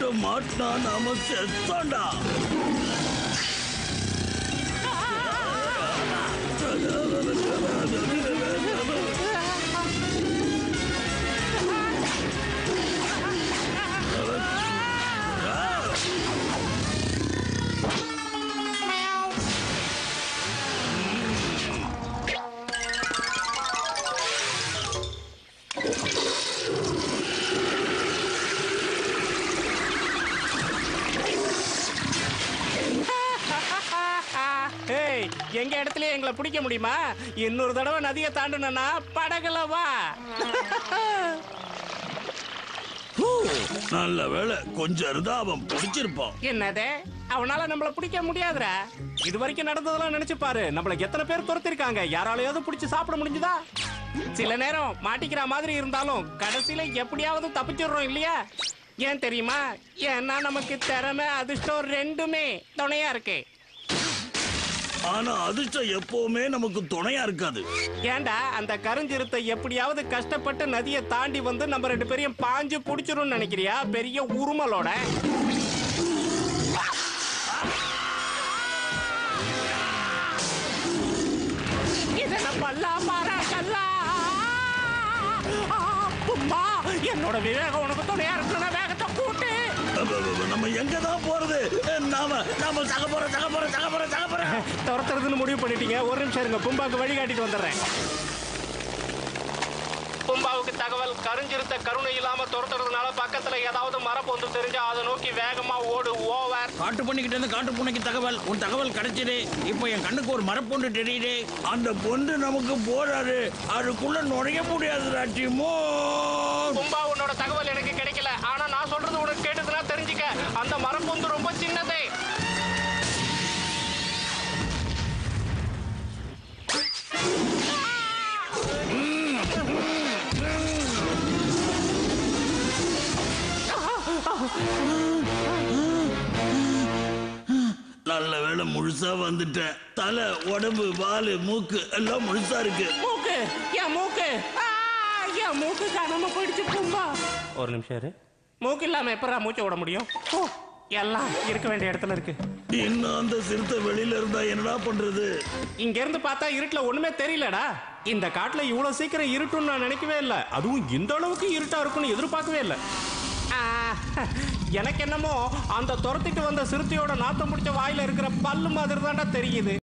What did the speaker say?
கிட்ட மாட்டினா நாம செத்தாண்டா ஏய் எங்க இடத்துல எங்களை பிடிக்க முடியுமா இன்னொரு தடவை நதியை தாண்டணும்னா படகுல வா ஹூ, நல்ல வேளை கொஞ்சம் இருந்தா அவன் பிடிச்சிருப்பான் என்னது அவனால நம்மள பிடிக்க முடியாதுடா இது வரைக்கும் நடந்ததெல்லாம் நினைச்சு பாரு நம்மளுக்கு எத்தனை பேர் துரத்திருக்காங்க யாராலையாவது பிடிச்சு சாப்பிட முடிஞ்சுதா சில நேரம் மாட்டிக்கிற மாதிரி இருந்தாலும் கடைசியில எப்படியாவது தப்பிச்சிடுறோம் இல்லையா ஏன் தெரியுமா ஏன்னா நமக்கு திறமை அதிர்ஷ்டம் ரெண்டுமே துணையா இருக்கு ஆனா அதிர்ஷ்டம் எப்பவுமே நமக்கு துணையா இருக்காது ஏன்டா அந்த கருஞ்சிருத்தை எப்படியாவது கஷ்டப்பட்டு நதியை தாண்டி வந்து நம்ம ரெண்டு பேரையும் பாஞ்சு புடிச்சிரும்னு நினைக்கிறியா பெரிய உருமலோட இதென்ன பல்லா பாரா கல்லா ஆ, அம்மா, என்னோட விவேகம் உனக்கு துணையா இருக்கணும்னா வேகத்தை கூட்டு அப்ப, அப்ப, நம்ம எங்க தான் போறது நாம நாம சக போறோம் சக போறோம் சக போறோம் சக போறோம் துரத்துறதுன்னு முடிவு பண்ணிட்டீங்க ஒரு நிமிஷம் இருங்க பும்பாக்கு வழி காட்டிட்டு வந்துடுறேன் பும்பாவுக்கு தகவல் கருஞ்சிருத்த கருணை இல்லாம துரத்துறதுனால பக்கத்துல ஏதாவது மரப்பொந்து தெரிஞ்சா அதை நோக்கி வேகமா ஓடு ஓவர் காட்டு பண்ணிக்கிட்டு இருந்து காட்டு பூனைக்கு தகவல் உன் தகவல் கிடைச்சது இப்போ என் கண்ணுக்கு ஒரு மரப்பொண்டு தெரியுது அந்த பொண்ணு நமக்கு போறாரு அதுக்குள்ள நுழைய முடியாது ராட்டிமோ பும்பா உன்னோட தகவல் எனக்கு கிடைக்கல ஆனா நான் சொல்றது உனக்கு கேட்டதுன்னா தெரிஞ்சுக்க அந்த மரப்பொந்து ரொம்ப சின்னது நல்ல வேளை முழுசா வந்துட்டேன் தலை உடம்பு வாலு மூக்கு எல்லாம் முழுசா இருக்கு மூக்கு என் மூக்கு ஆ, என் மூக்கு காணாம போயிடுச்சு பும்பா ஒரு நிமிஷம் இரு மூக்கு இல்லாம எப்படா மூச்சை விட முடியும் ஓ, எல்லாம் இருக்க வேண்டிய இடத்துல இருக்கு இன்னும் அந்த சிறுத்தை வெளியில இருந்தா என்னடா பண்றது இங்க இருந்து பார்த்தா இருட்டுல ஒண்ணுமே தெரியலடா இந்த காட்டுல இவ்வளவு சீக்கிரம் இருட்டும்னு நான் நினைக்கவே இல்ல அதுவும் இந்த அளவுக்கு இருட்டா இருக்கும்னு எதிர்பார்க்கவே இல்ல ஆ, எனக்கு என்னமோ அந்த துரத்திட்டு வந்த சிறுத்தையோட நாத்தம் பிடிச்ச வாயில இருக்கிற பல்லு மாதிரி தான்டா தெரியுது